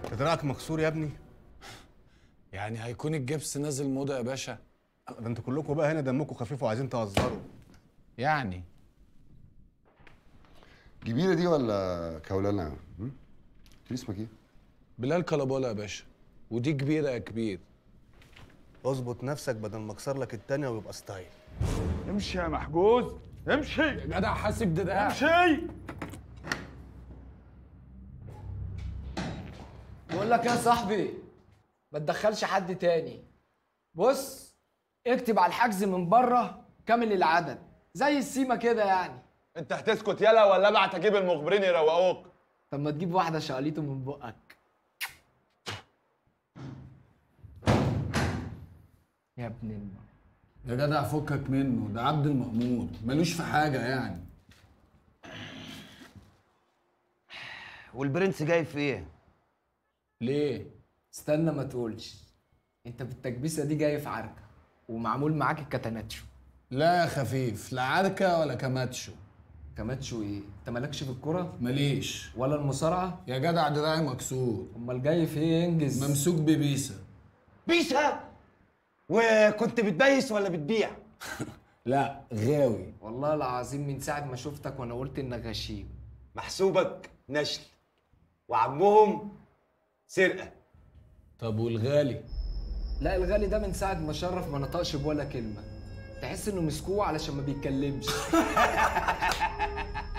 دراعك مكسور يا ابني يعني هيكون الجبس نازل موضة يا باشا ده انتوا كلكم بقى هنا دمكم خفيف وعايزين تهزروا يعني جبيره دي ولا كولانه هم؟ دي اسمك ايه بلال كلابولا يا باشا ودي كبيرة يا كبير اظبط نفسك بدل ما اكسر لك التانية ويبقى ستايل امشي يا محجوز امشي يا جدع حاسب دراع امشي بقول لك يا صاحبي ما تدخلش حد تاني بص اكتب على الحجز من بره كامل العدد زي السيما كده يعني انت هتسكت يلا ولا ابعت اجيب المخبرين يروقوك طب ما تجيب واحده شقليته من بقك يا ابن الم يا جدع فكك منه ده عبد المأمور ملوش في حاجة يعني والبرنس جاي في ايه؟ ليه؟ استنى ما تقولش انت بالتكبيسه دي جاي في عركه ومعمول معاك الكاتاناتشو لا يا خفيف لا عركة ولا كماتشو كاماتشو ايه انت مالكش في الكوره ماليش ولا المصارعه يا جدع دراعي مكسور امال جاي في ايه انجز ممسوك ببيسة بيسا وكنت بتبيس ولا بتبيع؟ لا غاوي والله العظيم من ساعه ما شفتك وانا قلت انك غشيم محسوبك نشل وعمهم سرقه طب والغالي لا الغالي ده من ساعه ما شرف ما نطقش بولا كلمه تحس انه مسكوه علشان ما بيتكلمش